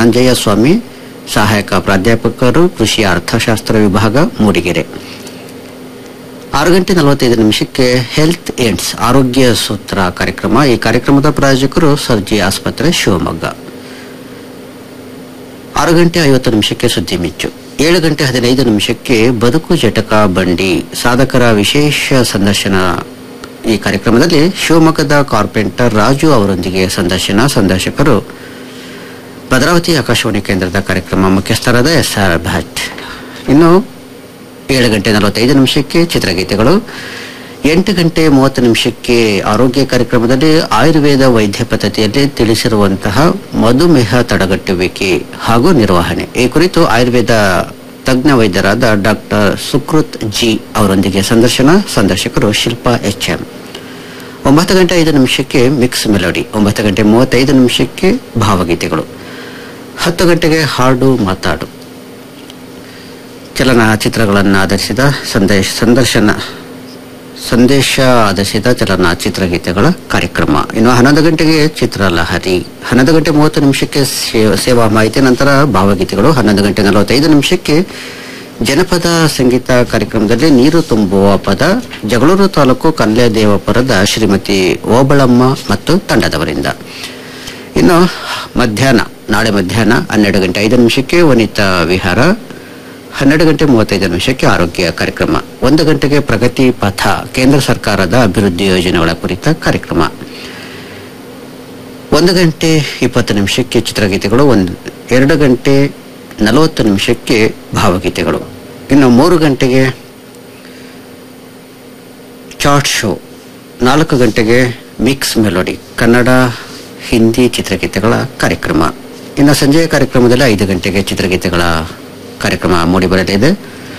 ಆಂಜಯ್ಯ ಸ್ವಾಮಿ ಸಹಾಯಕ ಪ್ರಾಧ್ಯಾಪಕರು ಕೃಷಿ ಅರ್ಥಶಾಸ್ತ್ರ ವಿಭಾಗ ಮೂಡಿಗೆರೆ ಆರು ಗಂಟೆ ನಲವತ್ತೈದು ನಿಮಿಷಕ್ಕೆ ಹೆಲ್ತ್ ಏಡ್ಸ್ ಆರೋಗ್ಯ ಸೂತ್ರ ಕಾರ್ಯಕ್ರಮ ಈ ಕಾರ್ಯಕ್ರಮದ ಪ್ರಾಯೋಜಕರು ಸರ್ಜಿ ಆಸ್ಪತ್ರೆ ಶಿವಮೊಗ್ಗ ಆರು ಗಂಟೆ ಐವತ್ತು ನಿಮಿಷಕ್ಕೆ ಸುದ್ದಿ ಮಿಚ್ಚು ಏಳು ಗಂಟೆ ಹದಿನೈದು ನಿಮಿಷಕ್ಕೆ ಬದುಕು ಜಟಕ ಬಂಡಿ ಸಾಧಕರ ವಿಶೇಷ ಸಂದರ್ಶನ ಈ ಕಾರ್ಯಕ್ರಮದಲ್ಲಿ ಶಿವಮೊಗ್ಗದ ಕಾರ್ಪೆಂಟರ್ ರಾಜು ಅವರೊಂದಿಗೆ ಸಂದರ್ಶನ ಸಂದರ್ಶಕರು ಭದ್ರಾವತಿ ಆಕಾಶವಾಣಿ ಕೇಂದ್ರದ ಕಾರ್ಯಕ್ರಮ ಮುಖ್ಯಸ್ಥರಾದ ಎಸ್ ಆರ್ ಭಟ್ ಇನ್ನು ಏಳು ಗಂಟೆ ನಲವತ್ತೈದು ನಿಮಿಷಕ್ಕೆ ಚಿತ್ರಗೀತೆಗಳು ಎಂಟು ಗಂಟೆ ಮೂವತ್ತು ನಿಮಿಷಕ್ಕೆ ಆರೋಗ್ಯ ಕಾರ್ಯಕ್ರಮದಲ್ಲಿ ಆಯುರ್ವೇದ ವೈದ್ಯ ಪದ್ಧತಿಯಲ್ಲಿ ತಿಳಿಸಿರುವಂತಹ ಮಧುಮೇಹ ತಡೆಗಟ್ಟುವಿಕೆ ಹಾಗೂ ನಿರ್ವಹಣೆ ಈ ಕುರಿತು ಆಯುರ್ವೇದ ತಜ್ಞ ವೈದ್ಯರಾದ ಡಾಕ್ಟರ್ ಸುಕೃತ್ ಜಿ ಅವರೊಂದಿಗೆ ಸಂದರ್ಶನ ಸಂದರ್ಶಕರು ಶಿಲ್ಪಾ ಎಚ್ ಎಂ ಒಂಬತ್ತು ಗಂಟೆ ಐದು ನಿಮಿಷಕ್ಕೆ ಮಿಕ್ಸ್ ಮೆಲೋಡಿ ಒಂಬತ್ತು ಗಂಟೆ ಮೂವತ್ತೈದು ನಿಮಿಷಕ್ಕೆ ಭಾವಗೀತೆಗಳು ಹತ್ತು ಗಂಟೆಗೆ ಹಾಡು ಮಾತಾಡು ಚಲನಚಿತ್ರಗಳನ್ನು ಆಧರಿಸಿದ ಸಂದೇಶ ಸಂದರ್ಶನ ಸಂದೇಶ ಆಧರಿಸಿದ ಚಲನಚಿತ್ರಗೀತೆಗಳ ಕಾರ್ಯಕ್ರಮ ಇನ್ನು ಹನ್ನೊಂದು ಗಂಟೆಗೆ ಚಿತ್ರಲಹರಿ ಹನ್ನೊಂದು ಗಂಟೆ ಮೂವತ್ತು ನಿಮಿಷಕ್ಕೆ ಸೇ- ಸೇವಾ ಮಾಹಿತಿ ನಂತರ ಭಾವಗೀತೆಗಳು ಹನ್ನೊಂದು ಗಂಟೆ ನಲವತ್ತೈದು ನಿಮಿಷಕ್ಕೆ ಜನಪದ ಸಂಗೀತ ಕಾರ್ಯಕ್ರಮದಲ್ಲಿ ನೀರು ತುಂಬುವ ಪದ ಜಗಳೂರು ತಾಲೂಕು ಕಲ್ಯಾದೇವಪುರದ ಶ್ರೀಮತಿ ಓಬಳಮ್ಮ ಮತ್ತು ತಂಡದವರಿಂದ ಇನ್ನು ಮಧ್ಯಾಹ್ನ ನಾಳೆ ಮಧ್ಯಾಹ್ನ ಹನ್ನೆರಡು ಗಂಟೆ ಐದು ನಿಮಿಷಕ್ಕೆ ವನಿತಾ ವಿಹಾರ ಹನ್ನೆರಡು ಗಂಟೆ ಮೂವತ್ತೈದು ನಿಮಿಷಕ್ಕೆ ಆರೋಗ್ಯ ಕಾರ್ಯಕ್ರಮ ಒಂದು ಗಂಟೆಗೆ ಪ್ರಗತಿ ಪಥ ಕೇಂದ್ರ ಸರ್ಕಾರದ ಅಭಿವೃದ್ಧಿ ಯೋಜನೆಗಳ ಕುರಿತ ಕಾರ್ಯಕ್ರಮ ಒಂದು ಗಂಟೆ ಇಪ್ಪತ್ತು ನಿಮಿಷಕ್ಕೆ ಚಿತ್ರಗೀತೆಗಳು ಒಂದು ಎರಡು ಗಂಟೆ ನಲವತ್ತು ನಿಮಿಷಕ್ಕೆ ಭಾವಗೀತೆಗಳು ಇನ್ನು ಮೂರು ಗಂಟೆಗೆ ಚಾರ್ಟ್ ಶೋ ನಾಲ್ಕು ಗಂಟೆಗೆ ಮಿಕ್ಸ್ ಮೆಲೋಡಿ ಕನ್ನಡ ಹಿಂದಿ ಚಿತ್ರಗೀತೆಗಳ ಕಾರ್ಯಕ್ರಮ ಇನ್ನು ಸಂಜೆಯ ಕಾರ್ಯಕ್ರಮದಲ್ಲಿ ಐದು ಗಂಟೆಗೆ ಚಿತ್ರಗೀತೆಗಳ ಕಾರ್ಯಕ್ರಮ ಮೂಡಿಬರಲಿದೆ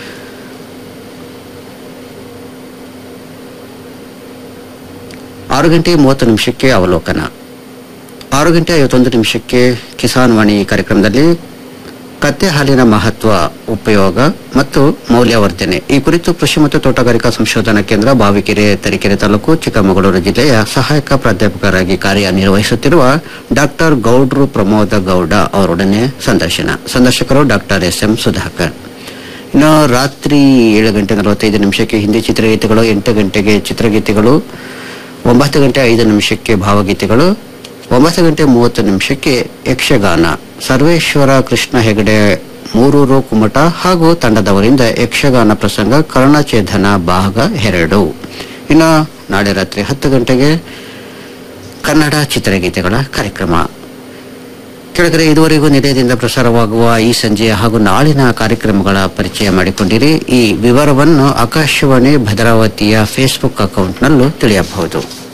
ಆರು ಗಂಟೆ ಮೂವತ್ತು ನಿಮಿಷಕ್ಕೆ ಅವಲೋಕನ ಆರು ಗಂಟೆ ಐವತ್ತೊಂದು ನಿಮಿಷಕ್ಕೆ ಕಿಸಾನ್ ವಾಣಿ ಕಾರ್ಯಕ್ರಮದಲ್ಲಿ ಕತ್ತೆ ಹಾಲಿನ ಮಹತ್ವ ಉಪಯೋಗ ಮತ್ತು ಮೌಲ್ಯವರ್ಧನೆ ಈ ಕುರಿತು ಕೃಷಿ ಮತ್ತು ತೋಟಗಾರಿಕಾ ಸಂಶೋಧನಾ ಕೇಂದ್ರ ಬಾವಿಕೆರೆ ತರೀಕೆರೆ ತಾಲೂಕು ಚಿಕ್ಕಮಗಳೂರು ಜಿಲ್ಲೆಯ ಸಹಾಯಕ ಪ್ರಾಧ್ಯಾಪಕರಾಗಿ ಕಾರ್ಯನಿರ್ವಹಿಸುತ್ತಿರುವ ಡಾಕ್ಟರ್ ಗೌಡ್ರು ಪ್ರಮೋದ ಗೌಡ ಅವರೊಡನೆ ಸಂದರ್ಶನ ಸಂದರ್ಶಕರು ಡಾಕ್ಟರ್ ಎಸ್ ಎಂ ಸುಧಾಕರ್ ಇನ್ನು ರಾತ್ರಿ ಏಳು ಗಂಟೆ ನಲವತ್ತೈದು ನಿಮಿಷಕ್ಕೆ ಹಿಂದಿ ಚಿತ್ರಗೀತೆಗಳು ಎಂಟು ಗಂಟೆಗೆ ಚಿತ್ರಗೀತೆಗಳು ಒಂಬತ್ತು ಗಂಟೆ ಐದು ನಿಮಿಷಕ್ಕೆ ಭಾವಗೀತೆಗಳು ಒಂಬತ್ತು ಗಂಟೆ ಮೂವತ್ತು ನಿಮಿಷಕ್ಕೆ ಯಕ್ಷಗಾನ ಸರ್ವೇಶ್ವರ ಕೃಷ್ಣ ಹೆಗಡೆ ಮೂರೂರು ಕುಮಟ ಹಾಗೂ ತಂಡದವರಿಂದ ಯಕ್ಷಗಾನ ಪ್ರಸಂಗ ಕರ್ಣಚೇಧನ ಭಾಗ ಎರಡು ಇನ್ನು ನಾಳೆ ರಾತ್ರಿ ಹತ್ತು ಗಂಟೆಗೆ ಕನ್ನಡ ಚಿತ್ರಗೀತೆಗಳ ಕಾರ್ಯಕ್ರಮ ಕೆಳಗಡೆ ಇದುವರೆಗೂ ನಿಲಯದಿಂದ ಪ್ರಸಾರವಾಗುವ ಈ ಸಂಜೆಯ ಹಾಗೂ ನಾಳಿನ ಕಾರ್ಯಕ್ರಮಗಳ ಪರಿಚಯ ಮಾಡಿಕೊಂಡಿರಿ ಈ ವಿವರವನ್ನು ಆಕಾಶವಾಣಿ ಭದ್ರಾವತಿಯ ಫೇಸ್ಬುಕ್ ಅಕೌಂಟ್ನಲ್ಲೂ ತಿಳಿಯಬಹುದು